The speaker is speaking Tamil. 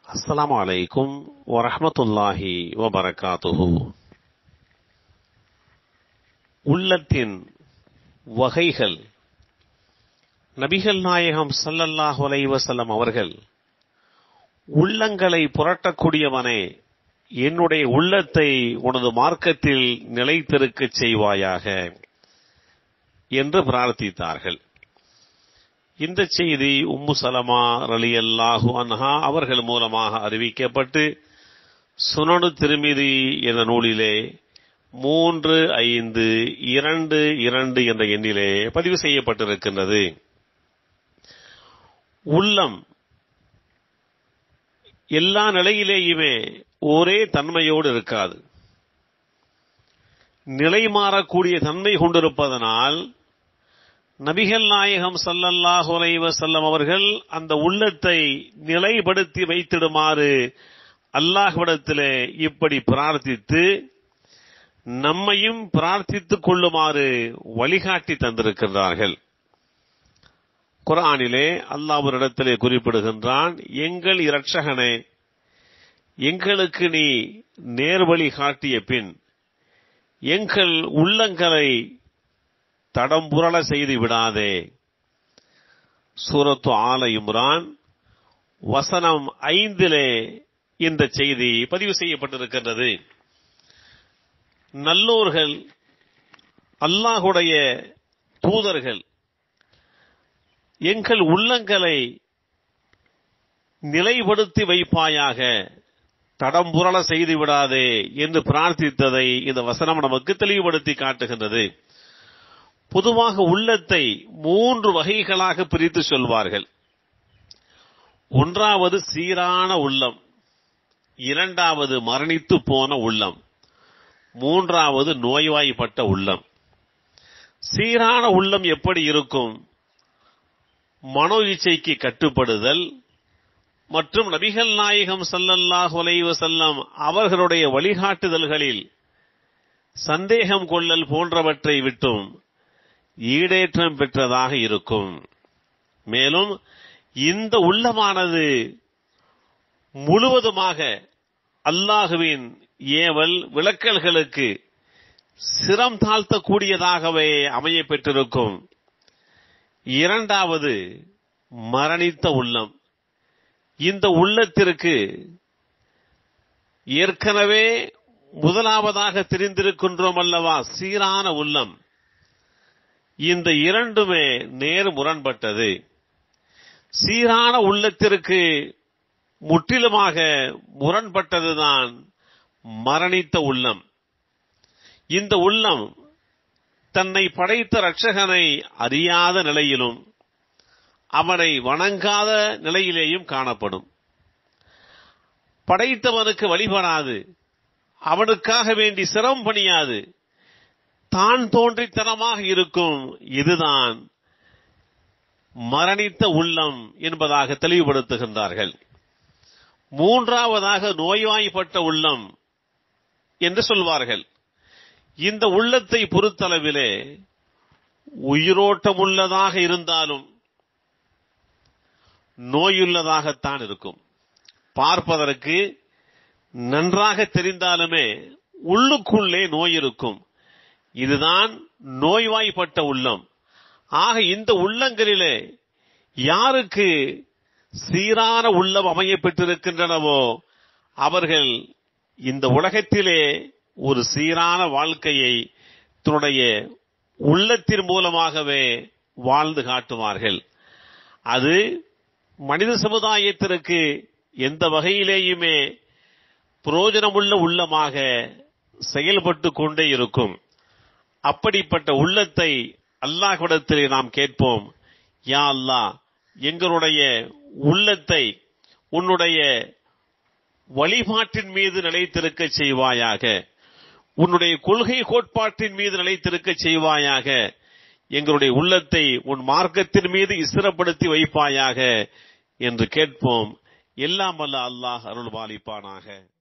அஸ்ஸலாமு அலைக்கும் வரஹ்மத்துல்லாஹி வபரகாத்துஹு உள்ளத்தின் வகைகள் நபிகள் நாயகம் ஸல்லல்லாஹு அலைஹி வஸல்லம் அவர்கள் உள்ளங்களை புரட்டக்கூடியவனே என்னுடைய உள்ளத்தை உனது மார்க்கத்தில் நிலைத்திருக்கச் செய்வாயாக என்று பிரார்த்தித்தார்கள் இந்த செய்தி உம்மு சலமா ரலியல்லாஹு அன்ஹா அவர்கள் மூலமாக அறிவிக்கப்பட்டு சுனனு திருமிதி என்ற நூலிலே மூன்று ஐந்து இரண்டு இரண்டு என்ற எண்ணிலே பதிவு செய்யப்பட்டிருக்கின்றது உள்ளம் எல்லா நிலையிலேயுமே ஒரே தன்மையோடு இருக்காது நிலை மாறக்கூடிய தன்மை கொண்டிருப்பதனால் நபிகள் நாயகம் சல்லல்லாஹு அலைஹி வஸல்லம் அவர்கள் அந்த உள்ளத்தை நிலைப்படுத்தி வைத்திடுமாறு அல்லாஹ்விடத்திலே இப்படி பிரார்த்தித்து நம்மையும் பிரார்த்தித்துக் கொள்ளுமாறு வழிகாட்டி தந்திருக்கின்றார்கள் குரானிலே அல்லாஹ் ஒரு இடத்திலே குறிப்பிடுகின்றான் எங்கள் இரட்சகனே எங்களுக்கு நீ நேர்வழி காட்டிய பின் எங்கள் உள்ளங்களை தடம்புரள செய்து விடாதே சூரத்து ஆல இம்ரான் வசனம் ஐந்திலே இந்த செய்தி பதிவு செய்யப்பட்டிருக்கின்றது நல்லோர்கள் அல்லாஹுடைய தூதர்கள் எங்கள் உள்ளங்களை நிலைப்படுத்தி வைப்பாயாக தடம்புரள செய்து விடாதே என்று பிரார்த்தித்ததை இந்த வசனம் நமக்கு தெளிவுபடுத்தி காட்டுகின்றது பொதுவாக உள்ளத்தை மூன்று வகைகளாக பிரித்து சொல்வார்கள் ஒன்றாவது சீரான உள்ளம் இரண்டாவது மரணித்து போன உள்ளம் மூன்றாவது நோய்வாய்ப்பட்ட உள்ளம் சீரான உள்ளம் எப்படி இருக்கும் மனோ இச்சைக்கு கட்டுப்படுதல் மற்றும் நபிகள் நாயகம் சல்லல்லாஹு அலைஹி வஸல்லம் அவர்களுடைய வழிகாட்டுதல்களில் சந்தேகம் கொள்ளல் போன்றவற்றை விட்டும் ஈடேற்றம் பெற்றதாக இருக்கும் மேலும் இந்த உள்ளமானது முழுவதுமாக அல்லாஹுவின் ஏவல் விளக்கல்களுக்கு சிரம் தாழ்த்தக்கூடியதாகவே அமைய பெற்றிருக்கும் இரண்டாவது மரணித்த உள்ளம் இந்த உள்ளத்திற்கு ஏற்கனவே முதலாவதாக தெரிந்திருக்கின்றோம் அல்லவா சீரான உள்ளம் இந்த இரண்டுமே நேர் முரண்பட்டது சீரான உள்ளத்திற்கு முற்றிலுமாக முரண்பட்டதுதான் மரணித்த உள்ளம் இந்த உள்ளம் தன்னை படைத்த ரட்சகனை அறியாத நிலையிலும் அவனை வணங்காத நிலையிலேயும் காணப்படும் படைத்தவனுக்கு வழிபடாது அவனுக்காக வேண்டி சிரம் பணியாது தான் தோன்றித்தனமாக இருக்கும் இதுதான் மரணித்த உள்ளம் என்பதாக தெளிவுபடுத்துகின்றார்கள் மூன்றாவதாக நோய்வாய்ப்பட்ட உள்ளம் என்று சொல்வார்கள் இந்த உள்ளத்தை பொறுத்தளவிலே உயிரோட்டமுள்ளதாக இருந்தாலும் நோயுள்ளதாகத்தான் இருக்கும் பார்ப்பதற்கு நன்றாக தெரிந்தாலுமே உள்ளுக்குள்ளே நோய் இருக்கும் இதுதான் நோய்வாய்ப்பட்ட உள்ளம் ஆக இந்த உள்ளங்களிலே யாருக்கு சீரான உள்ளம் அமைய பெற்றிருக்கின்றனவோ அவர்கள் இந்த உலகத்திலே ஒரு சீரான வாழ்க்கையை தன்னுடைய உள்ளத்தின் மூலமாகவே வாழ்ந்து காட்டுவார்கள் அது மனித சமுதாயத்திற்கு எந்த வகையிலேயுமே புரோஜனமுள்ள உள்ளமாக செயல்பட்டு கொண்டே இருக்கும் அப்படிப்பட்ட உள்ளத்தை அல்லாஹ்விடத்திலே நாம் கேட்போம் யா அல்லாஹ் எங்களுடைய உள்ளத்தை உன்னுடைய வழிபாட்டின் மீது நிலைத்திருக்க செய்வாயாக உன்னுடைய கொள்கை கோட்பாட்டின் மீது நிலைத்திருக்க செய்வாயாக எங்களுடைய உள்ளத்தை உன் மார்க்கத்தின் மீது இஸ்திரப்படுத்தி வைப்பாயாக என்று கேட்போம் எல்லாம் வல்ல அல்லாஹ் அருள்பாலிப்பானாக